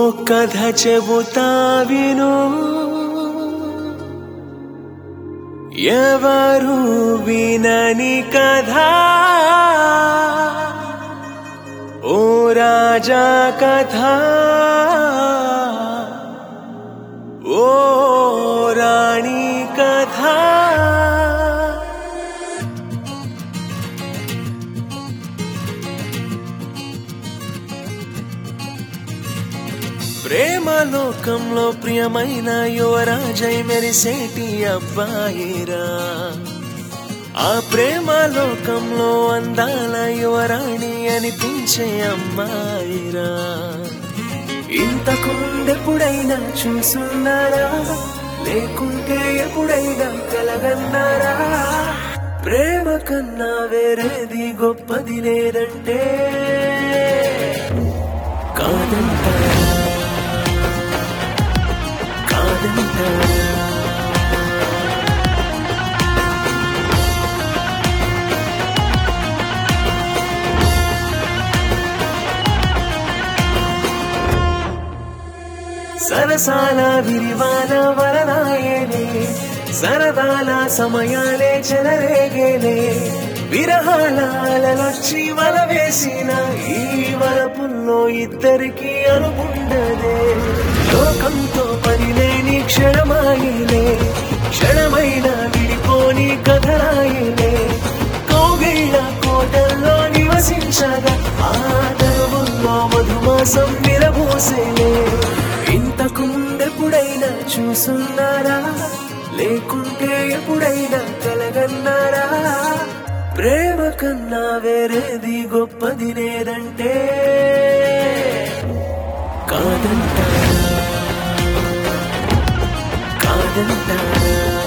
కథ చెబుతా విను ఎవరు వినని కథ ఓ రాజా కథ ఓ రాణి కథ ప్రేమ లోకంలో ప్రియమైన యువరాజై మెరిసేటి అబ్బాయిరా ఆ ప్రేమ లోకంలో అందాల యువరాణి అనిపించే అమ్మాయిరా ఇంతకు ముందెప్పుడైనా చూసున్నారా లేకుంటే ఎప్పుడైనా కలగన్నారా ప్రేమ కన్నా వేరేది గొప్పది లేదంటే కాదంటారా కాదంటారా సరసాల విరివాన వరనాయేలే సరదాల సమయాలే చెలరేగేలే విరహాలొచ్చి వల వేసిన ఈ వరపుల్లో ఇద్దరికి అనుకుండదే లోకంతో పనిలేని క్షణమాయిలే క్షణమైన విడిపోని కథరాయిలే కౌగిళ్ళ కోటల్లో నివసించగా ఆ తరువుల్లో మధుమాసం విరబోసేలే ఇంతకు ముందెప్పుడైనా చూసున్నారా లేకుంటే ఎప్పుడైనా కలగన్నారా ప్రేమ కన్నా వేరేది గొప్పది లేదంటే కాదంటారా కాదంటారా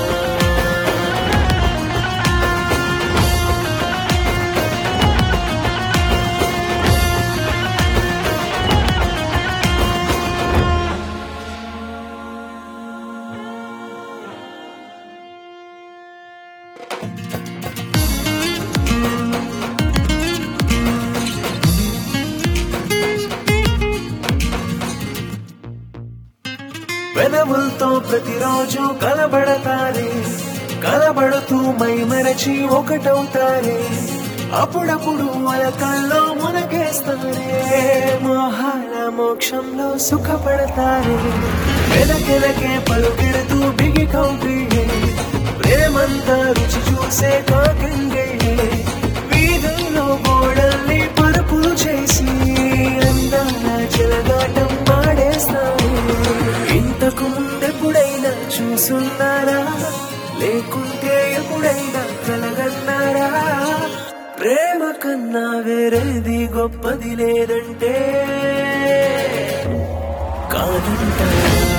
పెదవులతో ప్రతిరోజు కలబడతారే కలబడుతూ మై మరచి ఒకటవుతారే అప్పుడప్పుడు అలకల్లో మునగేస్తారే మోహాల మోక్షంలో సుఖపడతారే వెనకెనకే పలుకెడుతూ బిగి కౌగిళ్ళే ప్రేమంతా రుచి చూసే కాకంగిళ్ళే వీధుల్లో గోడల్ని పరుపులు చేసి అందాల చెలగాటం మాడేస్తాయి ఇంతకు ముందెప్పుడైనా చూసున్నారా లేకుంటే ఎప్పుడైనా కలగన్నారా ప్రేమ కన్నా వేరేది గొప్పది లేదంటే కాదంటారా